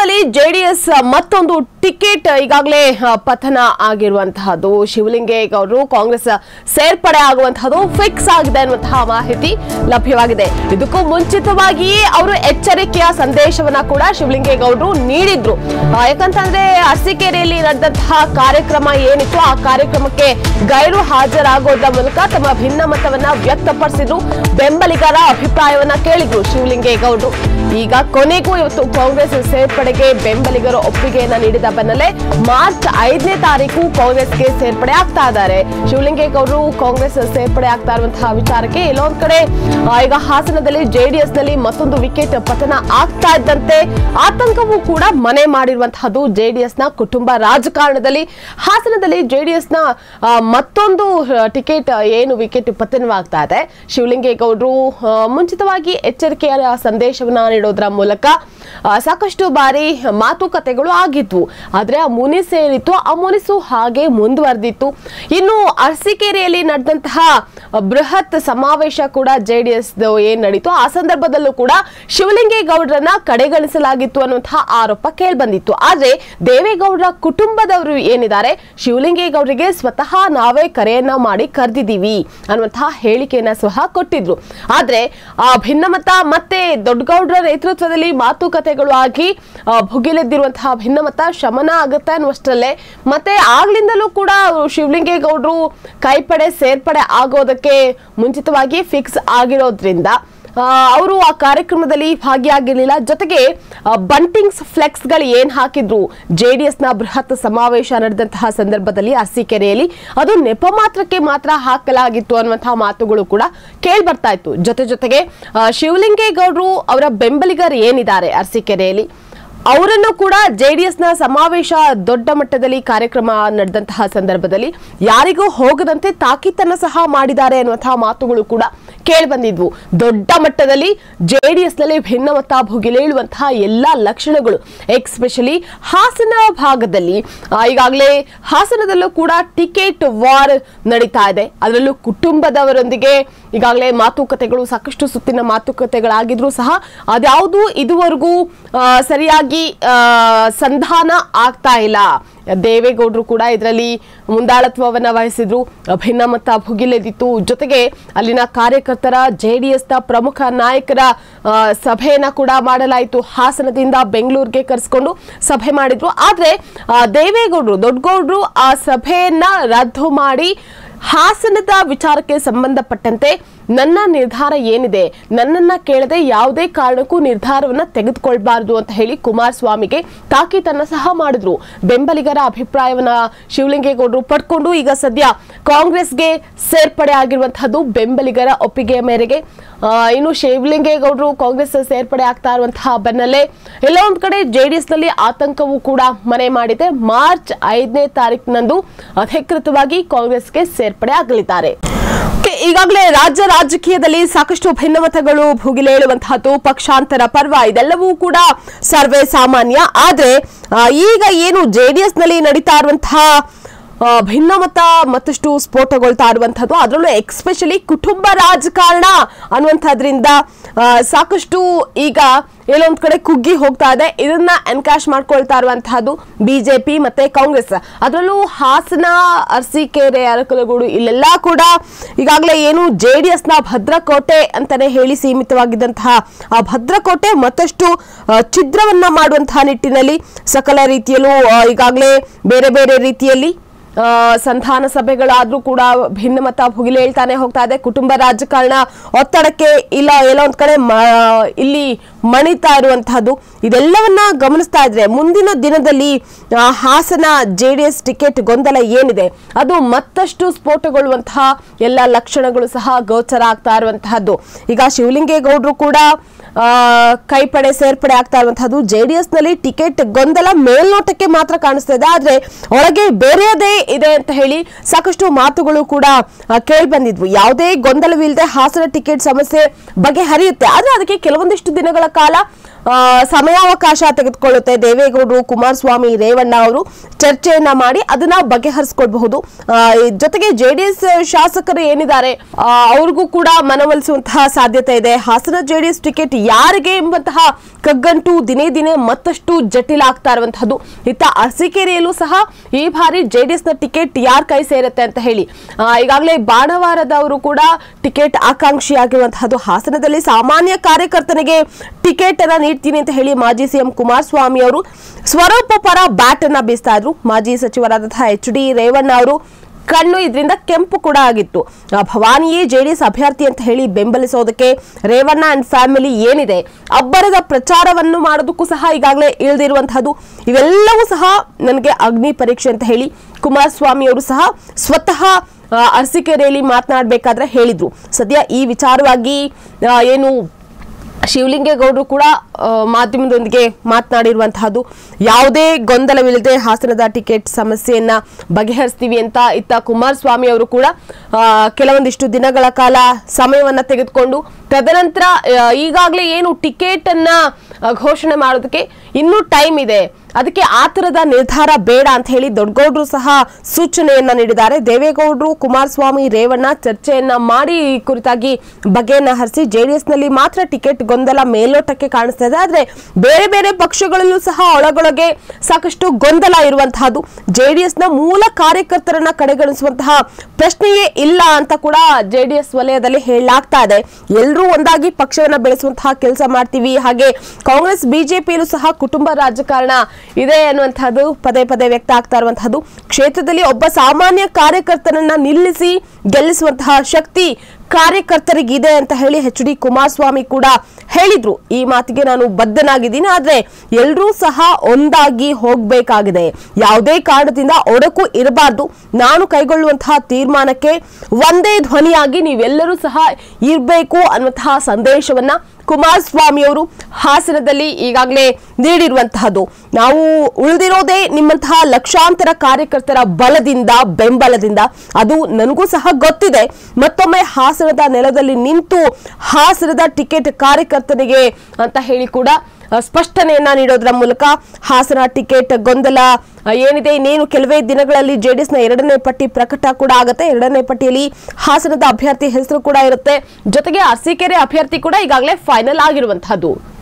ಹಾಸನದಲ್ಲಿ ಜೆಡಿಎಸ್ ಮತ್ತೊಂದು ಟಿಕೆಟ್ ಈಗಾಗಲೇ ಆ, ಪತನ ಆಗಿರುವಂತಹದ್ದು ಶಿವಲಿಂಗೇಗೌಡರು ಕಾಂಗ್ರೆಸ್ ಸೇರ್ಪಡೆ ಆಗುವಂತಹದ್ದು ಫಿಕ್ಸ್ ಆಗಿದೆ ಅನ್ನುವಂತಹ ಮಾಹಿತಿ ಲಭ್ಯವಾಗಿದೆ ಇದಕ್ಕೂ ಮುಂಚಿತವಾಗಿಯೇ ಅವರು ಎಚ್ಚರಿಕೆಯ ಸಂದೇಶವನ್ನ ಕೂಡ ಶಿವಲಿಂಗೇಗೌಡರು ನೀಡಿದ್ರು ಆ, ಯಾಕಂತಂದ್ರೆ ಅರಸೀಕೆರೆಯಲ್ಲಿ ನಡೆದಂತಹ ಕಾರ್ಯಕ್ರಮ ಏನಿತ್ತು ಆ ಕಾರ್ಯಕ್ರಮಕ್ಕೆ ಗೈರು ಹಾಜರಾಗೋದ್ರ ಮೂಲಕ ತಮ್ಮ ಭಿನ್ನಮತವನ್ನ ವ್ಯಕ್ತಪಡಿಸಿದ್ರು ಬೆಂಬಲಿಗರ ಅಭಿಪ್ರಾಯವನ್ನ ಕೇಳಿದ್ರು ಶಿವಲಿಂಗೇಗೌಡರು ಈಗ ಕೊನೆಗೂ ಇವತ್ತು ಕಾಂಗ್ರೆಸ್ ಸೇರ್ಪಡೆಗೆ ಬೆಂಬಲಿಗರು ಒಪ್ಪಿಗೆಯನ್ನ ನೀಡಿದ ಬೆನ್ನಲ್ಲೇ ಮಾರ್ಚ್ ಐದನೇ ತಾರೀಕು ಕಾಂಗ್ರೆಸ್ಗೆ ಸೇರ್ಪಡೆ ಆಗ್ತಾ ಇದ್ದಾರೆ ಶಿವಲಿಂಗೇಗೌಡರು ಕಾಂಗ್ರೆಸ್ ಸೇರ್ಪಡೆ ಆಗ್ತಾ ಇರುವಂತಹ ವಿಚಾರಕ್ಕೆ ಎಲ್ಲೊಂದ್ ಕಡೆ ಆ, ಈಗ ಹಾಸನದಲ್ಲಿ ಜೆಡಿಎಸ್ ನಲ್ಲಿ ಮತ್ತೊಂದು ವಿಕೆಟ್ ಪತನ ಆಗ್ತಾ ಇದ್ದಂತೆ ಆತಂಕವೂ ಕೂಡ ಮನೆ ಮಾಡಿರುವಂತಹದ್ದು ಜೆಡಿಎಸ್ ನ ಕುಟುಂಬ ರಾಜಕಾರಣದಲ್ಲಿ ಹಾಸನದಲ್ಲಿ ಜೆಡಿಎಸ್ ನ ಆ, ಮತ್ತೊಂದು ಆ, ಟಿಕೆಟ್ ಏನು ವಿಕೆಟ್ ಪತನವಾಗ್ತಾ ಇದೆ ಶಿವಲಿಂಗೇಗೌಡರು ಆ, ಮುಂಚಿತವಾಗಿ ಎಚ್ಚರಿಕೆಯ ಸಂದೇಶವನ್ನ ನೀಡೋದ್ರ ಮೂಲಕ ಆ, ಸಾಕಷ್ಟು ಬಾರಿ ಮಾತುಕತೆಗಳು ಆಗಿದ್ವು ಆದ್ರೆ ಆ ಮುನಿಸು ಏನಿತ್ತು ಆ ಮುನಿಸು ಹಾಗೆ ಮುಂದುವರೆದಿತ್ತು ಇನ್ನು ಅರಸೀಕೆರೆಯಲ್ಲಿ ನಡೆದಂತಹ ಬೃಹತ್ ಸಮಾವೇಶ ಕೂಡ ಜೆಡಿಎಸ್ ಏನ್ ನಡೀತು ಆ ಸಂದರ್ಭದಲ್ಲೂ ಕೂಡ ಶಿವಲಿಂಗೇಗೌಡರನ್ನ ಕಡೆಗಣಿಸಲಾಗಿತ್ತು ಅನ್ನುವಂತಹ ಆರೋಪ ಕೇಳ್ಬಂದಿತ್ತು ಆದ್ರೆ ದೇವೇಗೌಡರ ಕುಟುಂಬದವರು ಏನಿದ್ದಾರೆ ಶಿವಲಿಂಗೇಗೌಡರಿಗೆ ಸ್ವತಃ ನಾವೇ ಕರೆಯನ್ನ ಮಾಡಿ ಕರೆದಿದ್ದೀವಿ ಅನ್ನುವಂತಹ ಹೇಳಿಕೆಯನ್ನ ಸಹ ಕೊಟ್ಟಿದ್ರು ಆದ್ರೆ ಆ ಭಿನ್ನಮತ ಮತ್ತೆ ದೊಡ್ಡಗೌಡರ ನೇತೃತ್ವದಲ್ಲಿ ಮಾತುಕತೆಗಳು ಆಗಿ ಆ, ಭುಗಿಲೆದ್ದಿರುವಂತಹ ಭಿನ್ನಮತ ಶಮನ ಆಗುತ್ತೆ ಅನ್ನುವಷ್ಟರಲ್ಲೇ ಮತ್ತೆ ಆಗ್ಲಿಂದಲೂ ಕೂಡ ಅವ್ರು ಶಿವಲಿಂಗೇಗೌಡರು ಕೈಪಡೆ ಸೇರ್ಪಡೆ ಆಗೋದಕ್ಕೆ ಮುಂಚಿತವಾಗಿ ಫಿಕ್ಸ್ ಆಗಿರೋದ್ರಿಂದ ಅವರು ಆ ಕಾರ್ಯಕ್ರಮದಲ್ಲಿ ಭಾಗಿಯಾಗಿರ್ಲಿಲ್ಲ ಜೊತೆಗೆ ಆ, ಬಂಟಿಂಗ್ಸ್ ಫ್ಲೆಕ್ಸ್ ಗಳು ಏನ್ ಹಾಕಿದ್ರು ಜೆಡಿಎಸ್ ನ ಬೃಹತ್ ಸಮಾವೇಶ ನಡೆದಂತಹ ಸಂದರ್ಭದಲ್ಲಿ ಅರಸೀಕೆರೆಯಲ್ಲಿ ಅದು ನೆಪ ಮಾತ್ರಕ್ಕೆ ಮಾತ್ರ ಹಾಕಲಾಗಿತ್ತು ಅನ್ನುವಂತಹ ಮಾತುಗಳು ಕೂಡ ಕೇಳಿ ಬರ್ತಾ ಇತ್ತು ಜೊತೆ ಜೊತೆಗೆ ಆ, ಶಿವಲಿಂಗೇಗೌಡರು ಅವರ ಬೆಂಬಲಿಗರು ಏನಿದ್ದಾರೆ ಅರಸೀಕೆರೆಯಲ್ಲಿ ಅವರನ್ನು ಕೂಡ ಜೆಡಿಎಸ್ ನ ಸಮಾವೇಶ ದೊಡ್ಡ ಮಟ್ಟದಲ್ಲಿ ಕಾರ್ಯಕ್ರಮ ನಡೆದಂತಹ ಸಂದರ್ಭದಲ್ಲಿ ಯಾರಿಗೂ ಹೋಗದಂತೆ ತಾಕೀತನ್ನ ಸಹ ಮಾಡಿದ್ದಾರೆ ಅನ್ನುವಂತಹ ಮಾತುಗಳು ಕೂಡ ಕೇಳಿ ಬಂದಿದ್ವು ದೊಡ್ಡ ಮಟ್ಟದಲ್ಲಿ ಜೆಡಿಎಸ್ ನಲ್ಲಿ ಭಿನ್ನಮತ ಭುಗಿಲೇಳುವಂತಹ ಎಲ್ಲಾ ಲಕ್ಷಣಗಳು ಎಕ್ಸ್ಪೆಷಲಿ ಹಾಸನ ಭಾಗದಲ್ಲಿ ಆ, ಈಗಾಗಲೇ ಹಾಸನದಲ್ಲೂ ಕೂಡ ಟಿಕೆಟ್ ವಾರ್ ನಡೀತಾ ಇದೆ ಅದರಲ್ಲೂ ಕುಟುಂಬದವರೊಂದಿಗೆ ಈಗಾಗಲೇ ಮಾತುಕತೆಗಳು ಸಾಕಷ್ಟು ಸುತ್ತಿನ ಮಾತುಕತೆಗಳಾಗಿದ್ರು ಸಹ ಅದ್ಯಾವುದು ಇದುವರೆಗೂ ಆ, ಸರಿಯಾಗಿ ಆ, ಸಂಧಾನ ಆಗ್ತಾ ಇಲ್ಲ ದೇವೇಗೌಡರು ಕೂಡ ಇದರಲ್ಲಿ ಮುಂದಾಳತ್ವವನ್ನ ವಹಿಸಿದ್ರು ಭಿನ್ನಮತ ಭುಗಿಲೆದಿತ್ತು ಜೊತೆಗೆ ಅಲ್ಲಿನ ಕಾರ್ಯಕರ್ತರ ಜೆಡಿಎಸ್ ನ ಪ್ರಮುಖ ನಾಯಕರ ಆ, ಸಭೆಯನ್ನ ಕೂಡ ಮಾಡಲಾಯಿತು ಹಾಸನದಿಂದ ಬೆಂಗಳೂರಿಗೆ ಕರೆಸ್ಕೊಂಡು ಸಭೆ ಮಾಡಿದ್ರು ಆದ್ರೆ ಆ, ದೇವೇಗೌಡರು ದೊಡ್ಡಗೌಡರು ಆ ಸಭೆಯನ್ನ ರದ್ದು ಮಾಡಿ ಹಾಸನದ ವಿಚಾರಕ್ಕೆ ಸಂಬಂಧಪಟ್ಟಂತೆ ನನ್ನ ನಿರ್ಧಾರ ಏನಿದೆ ನನ್ನನ್ನ ಕೇಳದೆ ಯಾವುದೇ ಕಾರಣಕ್ಕೂ ನಿರ್ಧಾರವನ್ನ ತೆಗೆದುಕೊಳ್ಬಾರದು ಅಂತ ಹೇಳಿ ಕುಮಾರಸ್ವಾಮಿಗೆ ತಾಕೀತನ್ನ ಸಹ ಮಾಡಿದ್ರು ಬೆಂಬಲಿಗರ ಅಭಿಪ್ರಾಯವನ್ನ ಶಿವಲಿಂಗೇಗೌಡರು ಪಡ್ಕೊಂಡು ಈಗ ಸದ್ಯ ಕಾಂಗ್ರೆಸ್ಗೆ ಸೇರ್ಪಡೆ ಆಗಿರುವಂತಹದ್ದು ಬೆಂಬಲಿಗರ ಒಪ್ಪಿಗೆಯ ಮೇರೆಗೆ ಆ, ಇನ್ನು ಶಿವಲಿಂಗೇಗೌಡರು ಕಾಂಗ್ರೆಸ್ ಸೇರ್ಪಡೆ ಆಗ್ತಾ ಇರುವಂತಹ ಬೆನ್ನಲ್ಲೇ ಎಲ್ಲ ಒಂದ್ ಕಡೆ ಜೆಡಿಎಸ್ ನಲ್ಲಿ ಆತಂಕವೂ ಕೂಡ ಮನೆ ಮಾಡಿದೆ ಮಾರ್ಚ್ ಐದನೇ ತಾರೀಕಿನಂದು ಅಧಿಕೃತವಾಗಿ ಕಾಂಗ್ರೆಸ್ಗೆ ಸೇರ್ಪಡೆ ಆಗಲಿದ್ದಾರೆ ಓಕೆ, ಈಗಾಗಲೇ ರಾಜ್ಯ ರಾಜಕೀಯದಲ್ಲಿ ಸಾಕಷ್ಟು ಭಿನ್ನಮತಗಳು ಭುಗಿಲೇಳುವಂತಹದ್ದು ಪಕ್ಷಾಂತರ ಪರ್ವ ಇದೆಲ್ಲವೂ ಕೂಡ ಸರ್ವೇ ಸಾಮಾನ್ಯ ಆದ್ರೆ ಆ, ಈಗ ಏನು ಜೆಡಿಎಸ್ ನಲ್ಲಿ ನಡೀತಾ ಇರುವಂತಹ ಆ, ಭಿನ್ನಮತ ಮತ್ತಷ್ಟು ಸ್ಫೋಟಗೊಳ್ತಾ ಇರುವಂತಹದ್ದು ಅದರಲ್ಲೂ ಎಕ್ಸ್ಪೆಷಲಿ ಕುಟುಂಬ ರಾಜಕಾರಣ ಅನ್ನುವಂಥದ್ರಿಂದ ಆ, ಸಾಕಷ್ಟು ಈಗ ಎಲ್ಲೊಂದ್ ಕಡೆ ಕುಗ್ಗಿ ಹೋಗ್ತಾ ಇದೆ ಇದನ್ನ ಎನ್ಕ್ಯಾಶ್ ಮಾಡ್ಕೊಳ್ತಾ ಇರುವಂತಹದ್ದು ಬಿಜೆಪಿ ಮತ್ತೆ ಕಾಂಗ್ರೆಸ್ ಅದರಲ್ಲೂ ಹಾಸನ ಅರಸೀಕೆರೆ ಅರಕಲಗೂಡು ಇಲ್ಲೆಲ್ಲ ಕೂಡ ಈಗಾಗಲೇ ಏನು ಜೆಡಿಎಸ್ ನ ಭದ್ರಕೋಟೆ ಅಂತಾನೆ ಹೇಳಿ ಸೀಮಿತವಾಗಿದ್ದಂತಹ ಆ ಭದ್ರಕೋಟೆ ಮತ್ತಷ್ಟು ಆ, ಛಿದ್ರವನ್ನ ಮಾಡುವಂತಹ ನಿಟ್ಟಿನಲ್ಲಿ ಸಕಲ ರೀತಿಯಲ್ಲೂ ಆ, ಈಗಾಗಲೇ ಬೇರೆ ಬೇರೆ ರೀತಿಯಲ್ಲಿ ಆ, ಸಂಧಾನ ಸಭೆಗಳಾದ್ರೂ ಕೂಡ ಭಿನ್ನಮತ ಭುಗಿಲೇಳ್ತಾನೆ ಹೋಗ್ತಾ ಇದೆ ಕುಟುಂಬ ರಾಜಕಾರಣ ಒತ್ತಡಕ್ಕೆ ಇಲ್ಲ ಎಲ್ಲೋ ಒಂದ್ ಕಡೆ ಮ- ಇಲ್ಲಿ ಮಣಿತಾ ಇರುವಂತಹದ್ದು ಇದೆಲ್ಲವನ್ನ ಗಮನಿಸ್ತಾ ಇದ್ರೆ ಮುಂದಿನ ದಿನದಲ್ಲಿ ಆ, ಹಾಸನ ಜೆಡಿಎಸ್ ಟಿಕೆಟ್ ಗೊಂದಲ ಏನಿದೆ ಅದು ಮತ್ತಷ್ಟು ಸ್ಫೋಟಗೊಳ್ಳುವಂತಹ ಎಲ್ಲ ಲಕ್ಷಣಗಳು ಸಹ ಗೋಚರ ಆಗ್ತಾ ಇರುವಂತಹದ್ದು ಈಗ ಶಿವಲಿಂಗೇಗೌಡರು ಕೂಡ ಆ, ಕೈಪಡೆ ಸೇರ್ಪಡೆ ಆಗ್ತಾ ಇರುವಂತಹದ್ದು ಜೆಡಿಎಸ್ ನಲ್ಲಿ ಟಿಕೆಟ್ ಗೊಂದಲ ಮೇಲ್ನೋಟಕ್ಕೆ ಮಾತ್ರ ಕಾಣಿಸ್ತಾ ಇದೆ ಆದ್ರೆ ಒಳಗೆ ಬೇರೆಯದೇ ಇದೆ ಅಂತ ಹೇಳಿ ಸಾಕಷ್ಟು ಮಾತುಗಳು ಕೂಡ ಕೇಳಿ ಬಂದಿದ್ವು ಯಾವುದೇ ಗೊಂದಲವಿಲ್ಲದೆ ಹಾಸನ ಟಿಕೆಟ್ ಸಮಸ್ಯೆ ಬಗೆಹರಿಯುತ್ತೆ ಆದ್ರೆ ಅದಕ್ಕೆ ಕೆಲವೊಂದಿಷ್ಟು ದಿನಗಳ ಕಾಲ ಆ, ಸಮಯಾವಕಾಶ ತೆಗೆದುಕೊಳ್ಳುತ್ತೆ ದೇವೇಗೌಡರು ಕುಮಾರಸ್ವಾಮಿ ರೇವಣ್ಣ ಅವರು ಚರ್ಚೆಯನ್ನ ಮಾಡಿ ಅದನ್ನ ಬಗೆಹರಿಸಿಕೊಳ್ಬಹುದು ಆ, ಈ ಜೊತೆಗೆ ಜೆಡಿಎಸ್ ಶಾಸಕರು ಏನಿದ್ದಾರೆ ಆ, ಅವ್ರಿಗೂ ಕೂಡ ಮನವೊಲಿಸುವಂತಹ ಸಾಧ್ಯತೆ ಇದೆ ಹಾಸನ ಜೆಡಿಎಸ್ ಟಿಕೆಟ್ ಯಾರಿಗೆ ಎಂಬಂತಹ ಕಗ್ಗಂಟು ದಿನೇ ದಿನೇ ಮತ್ತಷ್ಟು ಜಟಿಲ ಆಗ್ತಾ ಇರುವಂತಹದ್ದು ಇತ್ತ ಅರಸೀಕೆರೆಯಲ್ಲೂ ಸಹ ಈ ಬಾರಿ ಜೆಡಿಎಸ್ ನ ಟಿಕೆಟ್ ಯಾರ ಕೈ ಸೇರುತ್ತೆ ಅಂತ ಹೇಳಿ ಆ, ಈಗಾಗಲೇ ಬಾಣವಾರದವರು ಕೂಡ ಟಿಕೆಟ್ ಆಕಾಂಕ್ಷಿಯಾಗಿರುವಂತಹದ್ದು ಹಾಸನದಲ್ಲಿ ಸಾಮಾನ್ಯ ಕಾರ್ಯಕರ್ತನಿಗೆ ಟಿಕೆಟ್ ಅನ್ನ ನೀಡ್ತೀನಿ ಅಂತ ಹೇಳಿ ಮಾಜಿ ಸಿಎಂ ಕುಮಾರಸ್ವಾಮಿ ಅವರು ಸ್ವರೂಪ ಪರ ಬ್ಯಾಟ್ ಅನ್ನ ಬೀಸ್ತಾ ಇದ್ರು ಮಾಜಿ ಸಚಿವರಾದಂತಹ ಎಚ್ ಡಿ ರೇವಣ್ಣ ಅವರು ಕಣ್ಣು ಇದರಿಂದ ಕೆಂಪು ಕೂಡ ಆಗಿತ್ತು ಆ ಭವಾನಿಯೇ ಜೆಡಿಎಸ್ ಅಭ್ಯರ್ಥಿ ಅಂತ ಹೇಳಿ ಬೆಂಬಲಿಸೋದಕ್ಕೆ ರೇವಣ್ಣ ಅಂಡ್ ಫ್ಯಾಮಿಲಿ ಏನಿದೆ ಅಬ್ಬರದ ಪ್ರಚಾರವನ್ನು ಮಾಡೋದಕ್ಕೂ ಸಹ ಈಗಾಗಲೇ ಇಳಿದಿರುವಂತಹದ್ದು ಇವೆಲ್ಲವೂ ಸಹ ನನಗೆ ಅಗ್ನಿ ಪರೀಕ್ಷೆ ಅಂತ ಹೇಳಿ ಕುಮಾರಸ್ವಾಮಿ ಅವರು ಸಹ ಸ್ವತಃ ಆ, ಅರಸೀಕೆರೆಯಲ್ಲಿ ಮಾತನಾಡಬೇಕಾದ್ರೆ ಹೇಳಿದ್ರು ಸದ್ಯ ಈ ವಿಚಾರವಾಗಿ ಆ, ಏನು ಶಿವಲಿಂಗೇಗೌಡರು ಕೂಡ ಆ, ಮಾಧ್ಯಮದೊಂದಿಗೆ ಮಾತನಾಡಿರುವಂತಹದ್ದು ಯಾವುದೇ ಗೊಂದಲವಿಲ್ಲದೆ ಹಾಸನದ ಟಿಕೆಟ್ ಸಮಸ್ಯೆಯನ್ನ ಬಗೆಹರಿಸ್ತೀವಿ ಅಂತ ಇತ್ತ ಕುಮಾರಸ್ವಾಮಿ ಅವರು ಕೂಡ ಆ, ಕೆಲವೊಂದಿಷ್ಟು ದಿನಗಳ ಕಾಲ ಸಮಯವನ್ನ ತೆಗೆದುಕೊಂಡು ತದನಂತರ ಆ, ಈಗಾಗಲೇ ಏನು ಟಿಕೆಟ್ ಅನ್ನ ಆ, ಘೋಷಣೆ ಮಾಡೋದಕ್ಕೆ ಇನ್ನೂ ಟೈಮ್ ಇದೆ ಅದಕ್ಕೆ ಆ ತರದ ನಿರ್ಧಾರ ಬೇಡ ಅಂತ ಹೇಳಿ ದೊಡ್ಡಗೌಡರು ಸಹ ಸೂಚನೆಯನ್ನ ನೀಡಿದ್ದಾರೆ ದೇವೇಗೌಡರು ಕುಮಾರಸ್ವಾಮಿ ರೇವಣ್ಣ ಚರ್ಚೆಯನ್ನ ಮಾಡಿ ಈ ಕುರಿತಾಗಿ ಬಗೆಯನ್ನ ಹರಿಸಿ ಜೆಡಿಎಸ್ ನಲ್ಲಿ ಮಾತ್ರ ಟಿಕೆಟ್ ಗೊಂದಲ ಮೇಲೋಟಕ್ಕೆ ಕಾಣಿಸ್ತಾ ಇದೆ ಆದ್ರೆ ಬೇರೆ ಬೇರೆ ಪಕ್ಷಗಳಲ್ಲೂ ಸಹ ಒಳಗೊಳಗೆ ಸಾಕಷ್ಟು ಗೊಂದಲ ಇರುವಂತಹದ್ದು ಜೆಡಿಎಸ್ ನ ಮೂಲ ಕಾರ್ಯಕರ್ತರನ್ನ ಕಡೆಗಣಿಸುವಂತಹ ಪ್ರಶ್ನೆಯೇ ಇಲ್ಲ ಅಂತ ಕೂಡ ಜೆಡಿಎಸ್ ವಲಯದಲ್ಲಿ ಹೇಳಲಾಗ್ತಾ ಇದೆ ಎಲ್ಲರೂ ಒಂದಾಗಿ ಪಕ್ಷವನ್ನ ಬೆಳೆಸುವಂತಹ ಕೆಲಸ ಮಾಡ್ತೀವಿ ಹಾಗೆ ಕಾಂಗ್ರೆಸ್ ಬಿಜೆಪಿಯಲ್ಲೂ ಸಹ ಕುಟುಂಬ ರಾಜಕಾರಣ ಇದೆ ಅನ್ನುವಂಥದ್ದು ಪದೇ ಪದೇ ವ್ಯಕ್ತ ಆಗ್ತಾ ಇರುವಂತಹದ್ದು ಕ್ಷೇತ್ರದಲ್ಲಿ ಒಬ್ಬ ಸಾಮಾನ್ಯ ಕಾರ್ಯಕರ್ತನನ್ನ ನಿಲ್ಲಿಸಿ ಗೆಲ್ಲಿಸುವಂತಹ ಶಕ್ತಿ ಕಾರ್ಯಕರ್ತರಿಗಿದೆ ಅಂತ ಹೇಳಿ ಎಚ್ ಡಿ ಕುಮಾರಸ್ವಾಮಿ ಕೂಡ ಹೇಳಿದ್ರು ಈ ಮಾತಿಗೆ ನಾನು ಬದ್ಧನಾಗಿದ್ದೀನಿ ಆದ್ರೆ ಎಲ್ಲರೂ ಸಹ ಒಂದಾಗಿ ಹೋಗ್ಬೇಕಾಗಿದೆ ಯಾವುದೇ ಕಾರಣದಿಂದ ಒಡಕು ಇರಬಾರ್ದು ನಾನು ಕೈಗೊಳ್ಳುವಂತಹ ತೀರ್ಮಾನಕ್ಕೆ ಒಂದೇ ಧ್ವನಿಯಾಗಿ ನೀವೆಲ್ಲರೂ ಸಹ ಇರಬೇಕು ಅನ್ನುವಂತಹ ಸಂದೇಶವನ್ನ ಕುಮಾರಸ್ವಾಮಿ ಅವರು ಹಾಸನದಲ್ಲಿ ಈಗಾಗಲೇ ನೀಡಿರುವಂತಹದ್ದು ನಾವು ಉಳಿದಿರೋದೇ ನಿಮ್ಮಂತಹ ಲಕ್ಷಾಂತರ ಕಾರ್ಯಕರ್ತರ ಬಲದಿಂದ ಬೆಂಬಲದಿಂದ ಅದು ನನಗೂ ಸಹ ಗೊತ್ತಿದೆ ಮತ್ತೊಮ್ಮೆ ಹಾಸನದ ನೆಲದಲ್ಲಿ ನಿಂತು ಹಾಸನದ ಟಿಕೆಟ್ ಕಾರ್ಯಕರ್ತನಿಗೆ ಅಂತ ಹೇಳಿ ಕೂಡ ಆ, ಸ್ಪಷ್ಟನೆಯನ್ನ ನೀಡೋದ್ರ ಮೂಲಕ ಹಾಸನ ಟಿಕೆಟ್ ಗೊಂದಲ ಆ, ಏನಿದೆ ಇನ್ನೇನು ಕೆಲವೇ ದಿನಗಳಲ್ಲಿ ಜೆಡಿಎಸ್ ನ ಎರಡನೇ ಪಟ್ಟಿ ಪ್ರಕಟ ಕೂಡ ಆಗುತ್ತೆ ಎರಡನೇ ಪಟ್ಟಿಯಲ್ಲಿ ಹಾಸನದ ಅಭ್ಯರ್ಥಿ ಹೆಸರು ಕೂಡ ಇರುತ್ತೆ ಜೊತೆಗೆ ಅರಸೀಕೆರೆ ಅಭ್ಯರ್ಥಿ ಕೂಡ ಈಗಾಗಲೇ ಫೈನಲ್ ಆಗಿರುವಂತಹದ್ದು